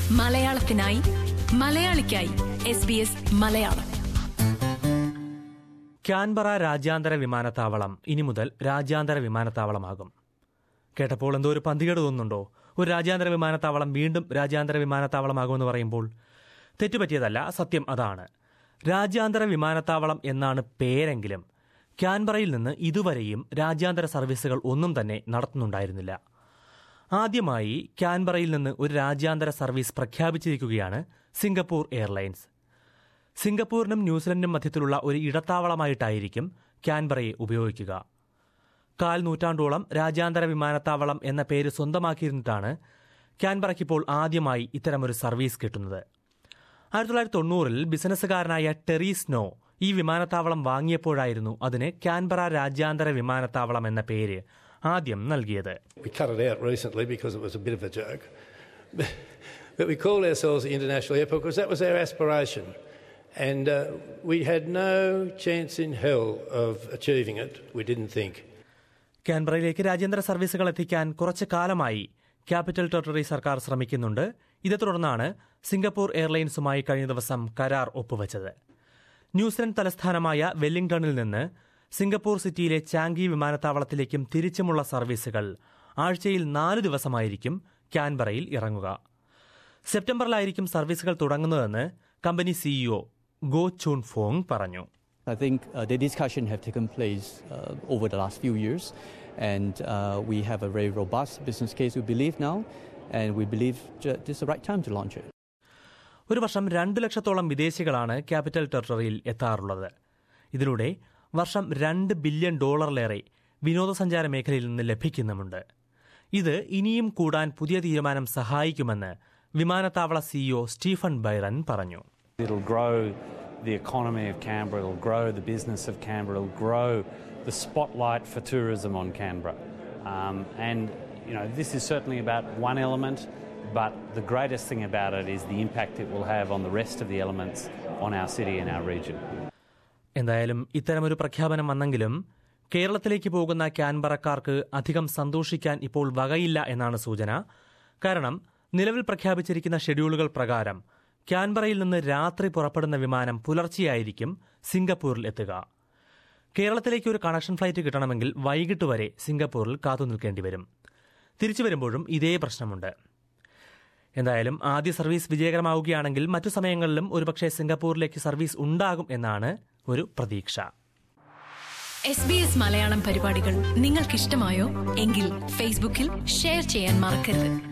മലയാളത്തിനായി മലയാളിക്കായി S B S Malayalam Canberra രാജ്യാന്തര വിമാനത്താവളം ഇനി മുതൽ രാജ്യാന്തര വിമാനത്താവളമാകും കേട്ടപ്പോൾ എന്തോ ഒരു പന്തികേട് തോന്നുന്നുണ്ടോ ഒരു രാജ്യാന്തര വിമാനത്താവളം വീണ്ടും രാജ്യാന്തര വിമാനത്താവളമാകുമെന്ന് പറയുമ്പോൾ തെറ്റുപറ്റിയതല്ല സത്യം അതാണ് രാജ്യാന്തര വിമാനത്താവളം എന്നാണ് പേരെങ്കിലും ക്യാൻബറയിൽ നിന്ന് ഇതുവരെയും രാജ്യാന്തര സർവീസുകൾ ഒന്നും തന്നെ നടത്തുന്നുണ്ടായിരുന്നില്ല ആദ്യമായി ക്യാൻബറയിൽ നിന്ന് ഒരു രാജ്യാന്തര സർവീസ് പ്രഖ്യാപിച്ചിരിക്കുകയാണ് സിംഗപ്പൂർ എയർലൈൻസ് സിംഗപ്പൂരിനും ന്യൂസിലൻഡിനും മധ്യത്തിലുള്ള ഒരു ഇടത്താവളമായിട്ടായിരിക്കും ക്യാൻബറയെ ഉപയോഗിക്കുക കാൽ നൂറ്റാണ്ടോളം രാജ്യാന്തര വിമാനത്താവളം എന്ന പേര് സ്വന്തമാക്കിയിരുന്നിട്ടാണ് ക്യാൻബറയ്ക്കിപ്പോൾ ആദ്യമായി ഇത്തരമൊരു സർവീസ് കിട്ടുന്നത് ആയിരത്തി തൊള്ളായിരത്തി തൊണ്ണൂറിൽ ബിസിനസ്സുകാരനായ ടെറി സ്നോ ഈ വിമാനത്താവളം വാങ്ങിയപ്പോഴായിരുന്നു അതിന് ക്യാൻബറ രാജ്യാന്തര വിമാനത്താവളം എന്ന പേര് ആദ്യം നൽകിയത് We cut it out recently because it was a bit of a joke. but we called ourselves the International Airport because that was our aspiration. And uh, we had no chance in hell of achieving it, we didn't think. ക്യാൻബറയിലേക്ക് രാജ്യാന്തര സർവീസുകൾ എത്തിക്കാൻ കുറച്ചു കാലമായി capital territory സർക്കാർ ശ്രമിക്കുന്നുണ്ട് ഇതേ തുടർന്നാണ് Singapore എയർലൈൻസുമായി കഴിഞ്ഞ ദിവസം കരാർ ഒപ്പുവച്ചത് ന്യൂസിലൻഡ് തലസ്ഥാനമായ വെല്ലിംഗ്ടണിൽ നിന്ന് സിംഗപ്പൂർ സിറ്റിയിലെ ചാങ്കി വിമാനത്താവളത്തിലേക്കും തിരിച്ചുമുള്ള സർവീസുകൾ ആഴ്ചയിൽ നാല് ദിവസമായിരിക്കും ക്യാൻബറയിൽ ഇറങ്ങുക സെപ്റ്റംബറിലായിരിക്കും സർവീസുകൾ തുടങ്ങുന്നതെന്ന് company CEO Goh Choon Phong പറഞ്ഞു I think uh, the discussion have taken place uh, over the last few years, and uh, we have a very robust business case. We believe now, and we believe ju- this is the right time to launch it. ഒരു വർഷം രണ്ട് ലക്ഷത്തോളം വിദേശികളാണ് capital ടെറിട്ടറിയിൽ എത്താറുള്ളത് ഇതിലൂടെ വർഷം രണ്ട് billion ഡോളറിലേറെ വിനോദസഞ്ചാര മേഖലയിൽ നിന്ന് ലഭിക്കുന്നുമുണ്ട് ഇത് ഇനിയും കൂടാൻ പുതിയ തീരുമാനം സഹായിക്കുമെന്ന് വിമാനത്താവള സിഇഒ സ്റ്റീഫൻ ബൈറൻ പറഞ്ഞു It'll grow the economy of Canberra, it'll grow the business of Canberra, it'll grow the spotlight for tourism on Canberra. Um, and, you know, this is certainly about one element, but the greatest thing about it is the impact it will have on the rest of the elements on our city and our region. എന്തായാലും ഇത്തരമൊരു പ്രഖ്യാപനം വന്നെങ്കിലും കേരളത്തിലേക്ക് പോകുന്ന ക്യാൻബറക്കാർക്ക് അധികം സന്തോഷിക്കാൻ ഇപ്പോൾ വകയില്ല എന്നാണ് സൂചന കാരണം നിലവിൽ പ്രഖ്യാപിച്ചിരിക്കുന്ന ഷെഡ്യൂളുകൾ പ്രകാരം ക്യാൻബറയിൽ നിന്ന് രാത്രി പുറപ്പെടുന്ന വിമാനം പുലർച്ചെയായിരിക്കും സിംഗപ്പൂരിൽ എത്തുക കേരളത്തിലേക്ക് ഒരു കണക്ഷൻ ഫ്ലൈറ്റ് കിട്ടണമെങ്കിൽ വൈകിട്ട് വരെ സിംഗപ്പൂരിൽ കാത്തുനിൽക്കേണ്ടി വരും തിരിച്ചു വരുമ്പോഴും ഇതേ പ്രശ്നമുണ്ട് എന്തായാലും ആദ്യ സർവീസ് വിജയകരമാവുകയാണെങ്കിൽ മറ്റു സമയങ്ങളിലും ഒരുപക്ഷെ സിംഗപ്പൂരിലേക്ക് സർവീസ് ഉണ്ടാകും എന്നാണ് ഒരു പ്രതീക്ഷ എസ് ബി എസ് മലയാളം പരിപാടികൾ നിങ്ങൾക്കിഷ്ടമായോ എങ്കിൽ ഫേസ്ബുക്കിൽ ഷെയർ ചെയ്യാൻ മറക്കരുത്